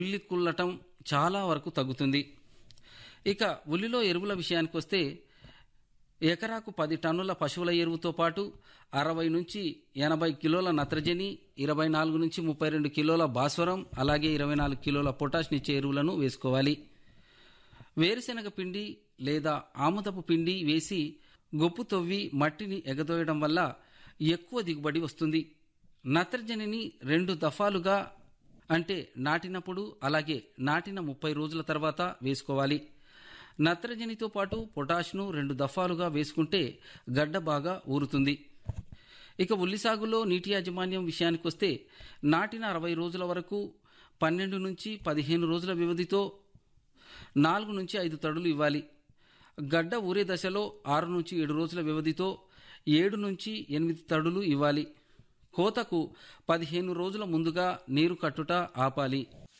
ఉల్లి కుల్లటం చాలా వరకు తగ్గుతుంది ఇక ఉల్లిలో ఎరువుల విషయానికి వస్తే ఎకరాకు పది టన్నుల పశువుల ఎరువుతో పాటు అరవై నుంచి ఎనభై కిలోల నత్రజని ఇరవై నాలుగు నుంచి ముప్పై రెండు కిలోల భాస్వరం అలాగే ఇరవై నాలుగు కిలోల పొటాష్నిచ్చే ఎరువులను వేసుకోవాలి వేరుశెనగ పిండి లేదా ఆముదపు పిండి వేసి గొప్పు తవ్వి మట్టిని ఎగదోయడం వల్ల ఎక్కువ దిగుబడి వస్తుంది నత్రజనిని రెండు దఫాలుగా అంటే నాటినప్పుడు అలాగే నాటిన ముప్పై రోజుల తర్వాత వేసుకోవాలి నత్రజనితో పాటు పొటాష్ను రెండు దఫాలుగా వేసుకుంటే గడ్డ బాగా ఊరుతుంది ఇక ఉల్లి సాగులో నీటి యాజమాన్యం విషయానికి వస్తే నాటిన అరవై రోజుల వరకు పన్నెండు నుంచి పదిహేను రోజుల వ్యవధితో నాలుగు నుంచి ఐదు తడులు ఇవ్వాలి గడ్డ ఊరే దశలో ఆరు నుంచి ఏడు రోజుల వ్యవధితో ఏడు నుంచి ఎనిమిది తడులు ఇవ్వాలి కోతకు పదిహేను రోజుల ముందుగా నీరు కట్టుట ఆపాలి